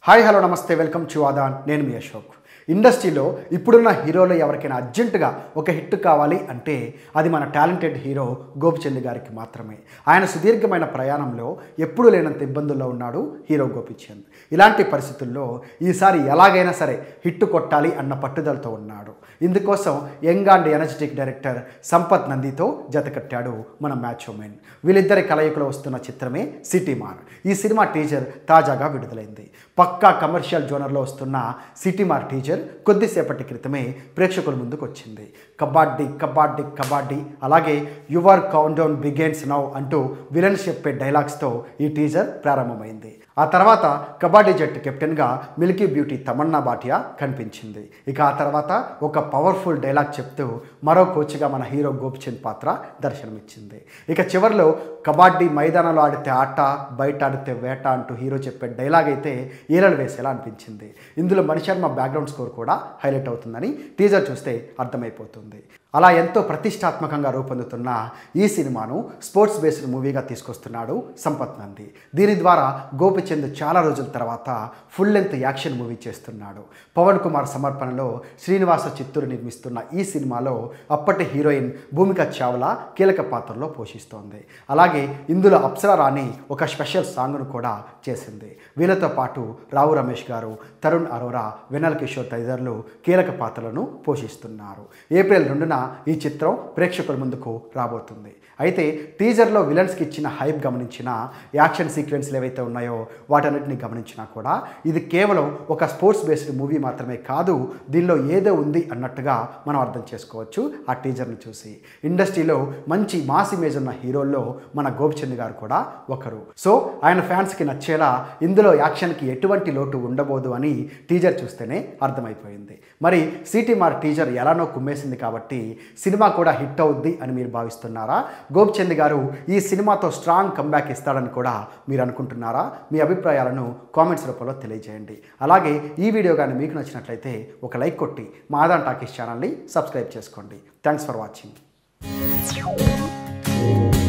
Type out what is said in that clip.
hi hello నమస్తే welcome to Aadhan నేను మీ అశోక్ ఇండస్ట్రీలో ఇప్పుడున్న హీరోలు ఎవరికైనా అర్జెంటుగా ఒక హిట్ కావాలి అంటే అది మన టాలెంటెడ్ హీరో గోపిచంద్ గారికి మాత్రమే ఆయన సుదీర్ఘమైన ప్రయాణంలో ఎప్పుడూ లేనంత ఇబ్బందుల్లో ఉన్నాడు హీరో గోపిచంద్ ఇలాంటి పరిస్థితుల్లో ఈసారి ఎలాగైనా సరే హిట్ కొట్టాలి అన్న పట్టుదలతో ఉన్నాడు ఇందుకోసం young and energetic director Sampath నందితో జతకట్టాడు మన మ్యాచ్ ఉమెన్ వీళ్ళిద్దరి కలయికలో వస్తున్న చిత్రమే సిటీ మార్ ఈ సినిమా టీజర్ తాజాగా విడుదలైంది పక్కా కమర్షియల్ జోనర్లో వస్తున్న సిటీ మార్ టీజర్ కొద్దిసేపటి క్రితమే ప్రేక్షకుల ముందుకు వచ్చింది కబాడ్డీ కబాడ్డీ కబాడ్డీ అలాగే your countdown begins now అంటూ విలన్స్ చెప్పే డైలాగ్స్తో ఈ టీజర్ ప్రారంభమైంది ఆ తర్వాత కబాడ్డీ జట్టు కెప్టెన్గా మిల్కీ బ్యూటీ తమన్నా భాటియా కనిపించింది ఇక ఆ తర్వాత ఒక పవర్ఫుల్ డైలాగ్ చెప్తూ మరో కోచ్గా మన హీరో గోపిచంద్ పాత్ర దర్శనమిచ్చింది ఇక చివరిలో కబాడ్డీ మైదానంలో ఆడితే ఆట బయట ఆడితే వేట అంటూ హీరో చెప్పే డైలాగ్ అయితే ఈరలు వేసేలా అనిపించింది ఇందులో మణిశర్మ బ్యాక్గ్రౌండ్ స్కోర్ కూడా హైలైట్ అవుతుందని టీజర్ చూస్తే అర్థమైపోతుంది అలా ఎంతో ప్రతిష్టాత్మకంగా రూపొందుతున్న ఈ సినిమాను స్పోర్ట్స్ బేస్డ్ మూవీగా తీసుకొస్తున్నాడు సంపత్ నంది దీని ద్వారా గోపిచంద్ చాలా రోజుల తర్వాత ఫుల్ లెంత్ యాక్షన్ మూవీ చేస్తున్నాడు పవన్ కుమార్ సమర్పణలో శ్రీనివాస చిత్తూరు నిర్మిస్తున్న ఈ సినిమాలో అప్పటి హీరోయిన్ భూమిక చావ్లా కీలక పాత్రలో పోషిస్తోంది అలాగే ఇందులో అప్సరా రాణి ఒక స్పెషల్ సాంగ్ను కూడా చేసింది వీళ్ళతో పాటు రావు రమేష్ గారు తరుణ్ అరోరా వెనల్ కిషోర్ తదితరులు కీలక పాత్రలను పోషిస్తున్నారు ఏప్రిల్ రెండున ఈ చిత్రం ప్రేక్షకుల ముందుకు రాబోతుంది అయితే టీజర్లో విలన్స్కి ఇచ్చిన హైప్ గమనించిన యాక్షన్ సీక్వెన్స్లు ఏవైతే ఉన్నాయో వాటన్నిటిని గమనించినా కూడా ఇది కేవలం ఒక స్పోర్ట్స్ బేస్డ్ మూవీ మాత్రమే కాదు దీనిలో ఏదో ఉంది అన్నట్టుగా మనం అర్థం చేసుకోవచ్చు ఆ టీజర్ని చూసి ఇండస్ట్రీలో మంచి మాస్ ఇమేజ్ ఉన్న హీరోల్లో మన గోపిచంద్ గారు కూడా ఒకరు సో ఆయన ఫ్యాన్స్కి నచ్చేలా ఇందులో యాక్షన్కి ఎటువంటి లోటు ఉండబోదు అని టీజర్ చూస్తేనే అర్థమైపోయింది మరి సిటీ మార్ టీజర్ ఎలానో కుమ్మేసింది కాబట్టి సినిమా కూడా హిట్ అవుద్ది అని మీరు భావిస్తున్నారా గోపిచంద్ గారు ఈ సినిమాతో స్ట్రాంగ్ కంబ్యాక్ ఇస్తాడని కూడా మీరు అనుకుంటున్నారా మీ అభిప్రాయాలను కామెంట్స్ రూపంలో తెలియజేయండి అలాగే ఈ వీడియో కానీ మీకు నచ్చినట్లయితే ఒక లైక్ కొట్టి మాదాన్ టాకీస్ ఛానల్ని సబ్స్క్రైబ్ చేసుకోండి థ్యాంక్స్ ఫర్ వాచింగ్